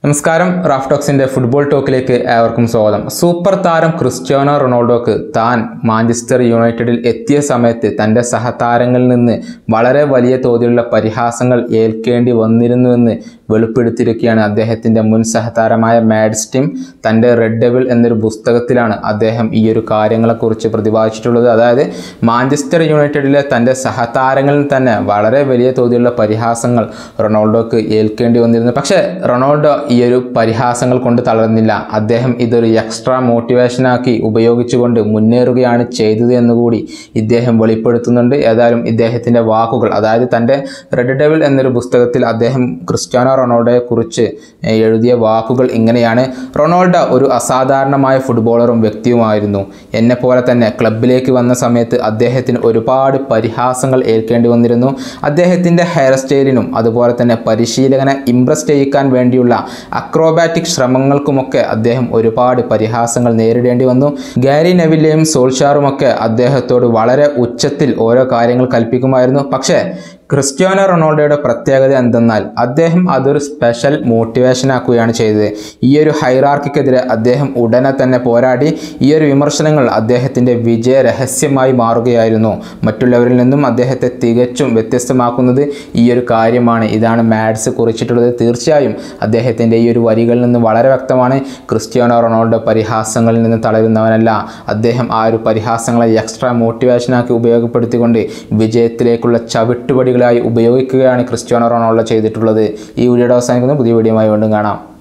നമസ്കാരം റാഫ്റ്റോക്സിന്റെ ഫുട്ബോൾ ടോക്കിലേക്ക് ഏവർക്കും സ്വാഗതം സൂപ്പർ താരം ക്രിസ്ത്യാനോ റൊണാൾഡോക്ക് താൻ മാഞ്ചസ്റ്റർ യുണൈറ്റഡിൽ എത്തിയ സമയത്ത് തൻ്റെ സഹതാരങ്ങളിൽ നിന്ന് വളരെ വലിയ തോതിലുള്ള പരിഹാസങ്ങൾ ഏൽക്കേണ്ടി വന്നിരുന്നുവെന്ന് വെളിപ്പെടുത്തിയിരിക്കുകയാണ് അദ്ദേഹത്തിൻ്റെ മുൻ സഹതാരമായ മാഡ്സ്റ്റിം തൻ്റെ റെഡ് ഡെവിൾ എന്നൊരു പുസ്തകത്തിലാണ് അദ്ദേഹം ഈ ഒരു കാര്യങ്ങളെക്കുറിച്ച് പ്രതിപാദിച്ചിട്ടുള്ളത് അതായത് മാഞ്ചസ്റ്റർ യുണൈറ്റഡിലെ തൻ്റെ സഹതാരങ്ങളിൽ തന്നെ വളരെ വലിയ തോതിലുള്ള പരിഹാസങ്ങൾ റൊണാൾഡോക്ക് ഏൽക്കേണ്ടി വന്നിരുന്നു പക്ഷേ റൊണാൾഡോ ഈ ഒരു പരിഹാസങ്ങൾ കൊണ്ട് തളർന്നില്ല അദ്ദേഹം ഇതൊരു എക്സ്ട്രാ മോട്ടിവേഷനാക്കി ഉപയോഗിച്ചുകൊണ്ട് മുന്നേറുകയാണ് ചെയ്തത് എന്നുകൂടി ഇദ്ദേഹം വെളിപ്പെടുത്തുന്നുണ്ട് ഏതായാലും ഇദ്ദേഹത്തിൻ്റെ വാക്കുകൾ അതായത് തൻ്റെ റെഡ് ഡെവിൾ എന്നൊരു പുസ്തകത്തിൽ അദ്ദേഹം ക്രിസ്ത്യാനോ റൊണാൾഡോയെ കുറിച്ച് എഴുതിയ വാക്കുകൾ ഇങ്ങനെയാണ് റൊണാൾഡോ ഒരു അസാധാരണമായ ഫുട്ബോളറും വ്യക്തിയുമായിരുന്നു എന്നെ പോലെ തന്നെ ക്ലബിലേക്ക് വന്ന സമയത്ത് അദ്ദേഹത്തിന് ഒരുപാട് പരിഹാസങ്ങൾ ഏൽക്കേണ്ടി വന്നിരുന്നു അദ്ദേഹത്തിൻ്റെ ഹെയർ സ്റ്റൈലിനും അതുപോലെ തന്നെ പരിശീലകനെ ഇംപ്രസ് ചെയ്യിക്കാൻ വേണ്ടിയുള്ള അക്രോബാറ്റിക് ശ്രമങ്ങൾക്കുമൊക്കെ അദ്ദേഹം ഒരുപാട് പരിഹാസങ്ങൾ നേരിടേണ്ടി വന്നു ഗാരി നെവിലെയും സോൾഷാറുമൊക്കെ അദ്ദേഹത്തോട് വളരെ ഉച്ചത്തിൽ ഓരോ കാര്യങ്ങൾ കൽപ്പിക്കുമായിരുന്നു പക്ഷേ ക്രിസ്ത്യാനോ റൊണാൾഡോയുടെ പ്രത്യേകത എന്തെന്നാൽ അദ്ദേഹം അതൊരു സ്പെഷ്യൽ മോട്ടിവേഷൻ ആക്കുകയാണ് ചെയ്തത് ഈ ഒരു ഹൈറാർക്കിക്കെതിരെ അദ്ദേഹം ഉടനെ തന്നെ പോരാടി ഈ ഒരു വിമർശനങ്ങൾ അദ്ദേഹത്തിൻ്റെ വിജയ രഹസ്യമായി മാറുകയായിരുന്നു മറ്റുള്ളവരിൽ നിന്നും അദ്ദേഹത്തെ തികച്ചും വ്യത്യസ്തമാക്കുന്നത് ഈ ഒരു കാര്യമാണ് ഇതാണ് മാഡ്സ് കുറിച്ചിട്ടുള്ളത് തീർച്ചയായും അദ്ദേഹത്തിൻ്റെ ഈ ഒരു വരികളിൽ നിന്ന് വളരെ വ്യക്തമാണ് ക്രിസ്ത്യാനോ റൊണാൾഡോ പരിഹാസങ്ങളിൽ നിന്ന് തളരുന്നവനല്ല അദ്ദേഹം ആ ഒരു പരിഹാസങ്ങളെ എക്സ്ട്രാ മോട്ടിവേഷനാക്കി ഉപയോഗപ്പെടുത്തിക്കൊണ്ട് വിജയത്തിലേക്കുള്ള ചവിട്ടുപടികളായി ഉപയോഗിക്കുകയാണ് ക്രിസ്ത്യാനോ റൊണാൾഡോ ചെയ്തിട്ടുള്ളത് ഈ വീഡിയോയുടെ അവസാനിക്കുന്നു പുതിയ വീഡിയോയുമായി വീണ്ടും കാണാം